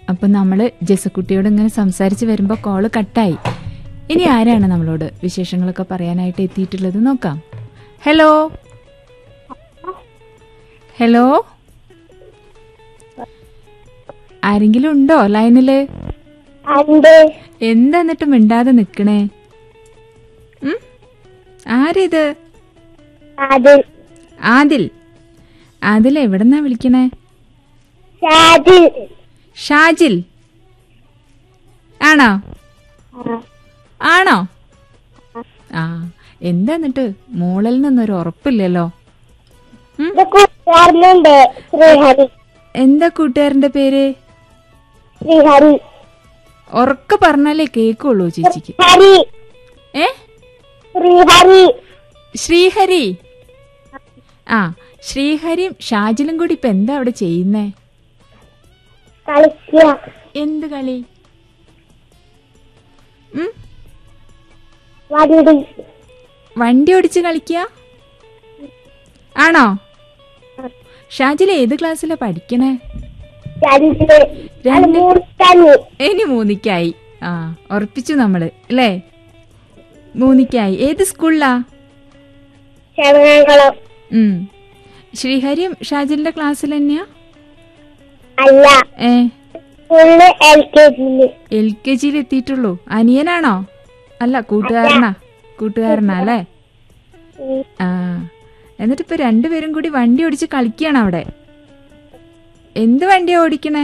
അപ്പൊ നമ്മള് ജസക്കുട്ടിയോട് ഇങ്ങനെ സംസാരിച്ച് വരുമ്പോ കോള് കട്ടായി ഇനി ആരാണ് നമ്മളോട് വിശേഷങ്ങളൊക്കെ പറയാനായിട്ട് എത്തിയിട്ടുള്ളത് നോക്കാം ഹലോ ഹലോ ആരെങ്കിലും ഉണ്ടോ ലൈനില് അണ്ട് എന്താ എന്നിട്ട് മിണ്ടാതെ നിക്കണേ ഉം? ആരിത് അത് ആദിൽ ആദിൽ എവിടെന്നാ വിളിക്കണേ ഷാജി ഷാജിൽ ആണോ ആണോ ആ എന്താ എന്നിട്ട് മോളിൽ നിന്നൊരു ഉറപ്പില്ലല്ലോ ഉം? ഇത് കൂട്ടുകാരനുണ്ട് ശ്രീഹരി എന്താ കൂട്ടുകാരന്റെ പേര് ശ്രീഹരി ഉറക്കെ പറഞ്ഞാലേ കേക്കുള്ളൂ ചേച്ചിക്ക് ഹരി ഏ ശ്രീഹരി ശ്രീഹരി ആ ശ്രീഹരിയും ഷാജിലും കൂടി ഇപ്പൊ എന്താ അവിടെ ചെയ്യുന്നേ കളിക്കുക എന്ത് കളി ഉം? വടി വണ്ടി ഓടിച്ച് കളിക്കുക ആണോ ഷാജിൽ ഏത് ക്ലാസ്സിലാ പഠിക്കണേ രണ്ട് രണ്ട്. മൂത്തന് ഇനി മൂന്നിക്കായി ആ ഉറപ്പിച്ചു നമ്മള് അല്ലേ മൂന്നിക്കായി ഏത് സ്കൂളിലാ ചെങ്ങളം ഉം ശ്രീഹരിയും ഷാജിലിന്റെ ക്ലാസ്സിൽ തന്നെയാ അല്ല ഏ ഫുള്ള് എൽ കെ ജിയില് എൽ കെ ജിയിൽ എത്തിയിട്ടുള്ളൂ അനിയനാണോ അല്ല കൂട്ടുകാരനാ കൂട്ടുകാരനാ അല്ലേ ആ എന്നിട്ട് ഇപ്പൊ രണ്ടുപേരും കൂടി വണ്ടി ഓടിച്ച് കളിക്കുകയാണ് അവിടെ എന്ത് വണ്ടിയാ ഓടിക്കണേ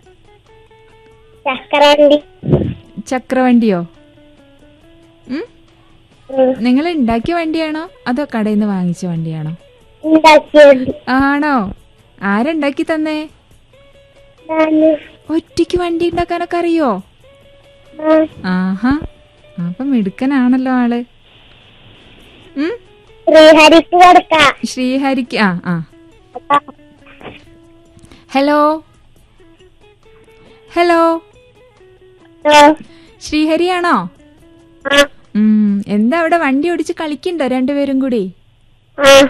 ചക്രവണ്ടി ചക്രവണ്ടിയോ ഉം ഉം. നിങ്ങൾ ഉണ്ടാക്കിയ വണ്ടിയാണോ അതോ കടയിൽ നിന്ന് വാങ്ങിച്ച വണ്ടിയാണോ ഉണ്ടാക്കിയത് ആണോ ആരുണ്ടാക്കി തന്നേ ഞാന് ഒറ്റയ്ക്ക് വണ്ടി ഉണ്ടാക്കാനൊക്കെ അറിയോ ആ, ആഹാ അപ്പൊ മിടുക്കനാണല്ലോ ആള് ഉം ശ്രീഹരിക്ക് കൊടുക്കാം ശ്രീഹരിക്ക് ആ ആ ഹലോ ഹലോ ആ, ശ്രീഹരിയാണോ ആ, ഉം എന്താ അവിടെ വണ്ടി ഓടിച്ച് കളിക്കണ്ടോ രണ്ടുപേരും കൂടി ആ,